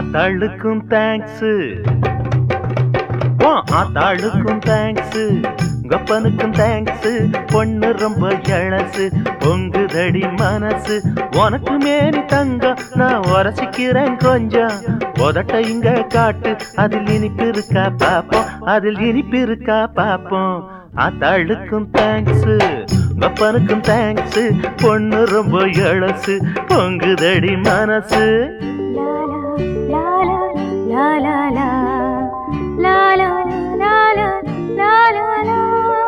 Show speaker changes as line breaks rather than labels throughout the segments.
ஆத்தாளுக்கும் thanks ஆத்தாளுக்கும் thanks கப்பனுக்கும் thanks பொண்ணு ரொம்ப இழசு பொங்குதடி மனசு உனக்கு மேனி தங்கம் நான் உரசிக்கிறேன் கொஞ்சம் உதட்ட இங்க காட்டு அதில் இனிப்பு இருக்கா பாப்போம் அதில் இனிப்பு இருக்கா பாப்போம் ஆத்தாளுக்கும் தேங்க்ஸ் கப்பனுக்கும் தேங்க்ஸ் பொண்ணு ரொம்ப இழசு பொங்குதடி மனசு
La la la la la la la la la la la la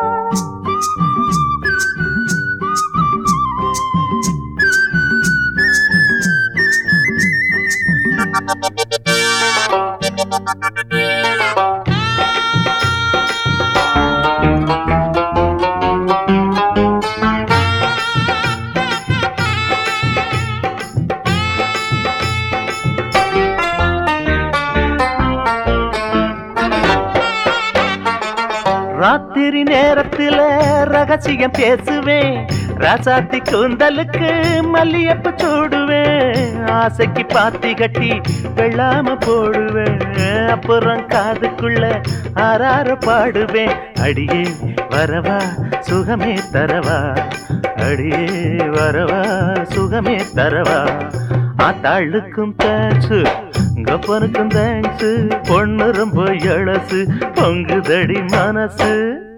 ராத்திரி நேரத்துல ரகசியம் பேசுவேன் ராசாத்தி கூந்தலுக்கு மல்லியப்பு சூடுவேன் ஆசைக்கு பாத்தி கட்டி வெள்ளாம போடுவேன் அப்புறம் காதுக்குள்ள ஆறார பாடுவேன் அடியே வரவா சுகமே தரவா அடியே வரவா சுகமே தரவா ஆத்தாளுக்கும் தேங்க்ஸ் கப்பனுக்கும் தேங்க்ஸ் பொண்ணு ரொம்ப இழசு பொங்குதடி மனசு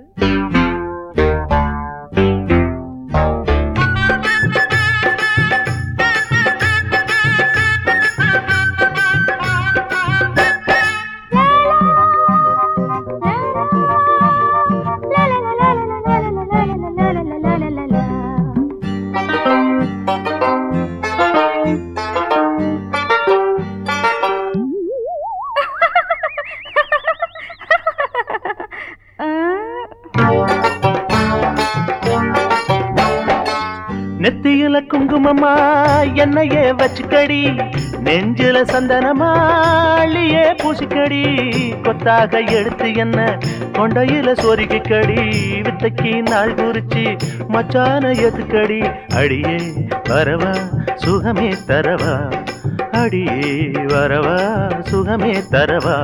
நெத்தியில குங்குமமா என்னையே வச்சுக்கடி நெஞ்சில சந்தனமா அள்ளியே பூசிக்கடி கொத்தாக எடுத்து என்ன கொண்டையில சொருகிக்கடி வித்தைக்கு நாள் குறிச்சு மச்சான எதுக்கடி அடியே வரவா சுகமே தரவா அடியே வரவா சுகமே தரவா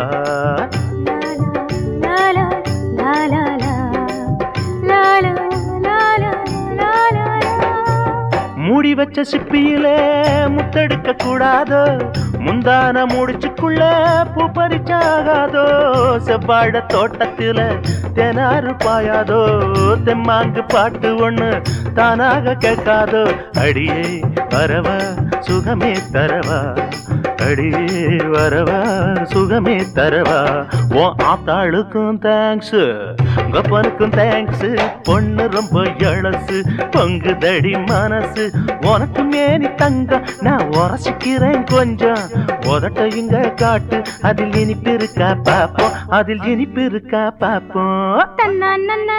மூடி வச்ச சிப்பியிலே முத்தெடுக்க கூடாதோ முந்தான முடிச்சுக்குள்ள பூ பறிச்சாகாதோ செவ்வாழ தோட்டத்துல தெனாறு பாயாதோ தெம்மாங்கு பாட்டு ஒண்ணு தானாக கேட்காதோ அடியே வரவா சுகமே தரவா அடியே வரவா சுகமே தரவா ஓ ஆத்தாளுக்கும் தேங்க்ஸ் கப்பனுக்கும் தேங்க்ஸ் பொண்ணு ரொம்ப இழசு பொங்குதடி மனசு உனக்கு மேனி தங்கம் நான் உரசிக்கிறேன் கொஞ்சம் உதட்ட இங்க காட்டு அதில் இனிப்பு இருக்கா பாப்போம் அதில் இனிப்பு இருக்கா பாப்போம்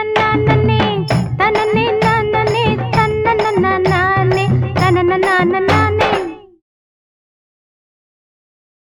தன்னே தன்னே நானே தன்னே நானே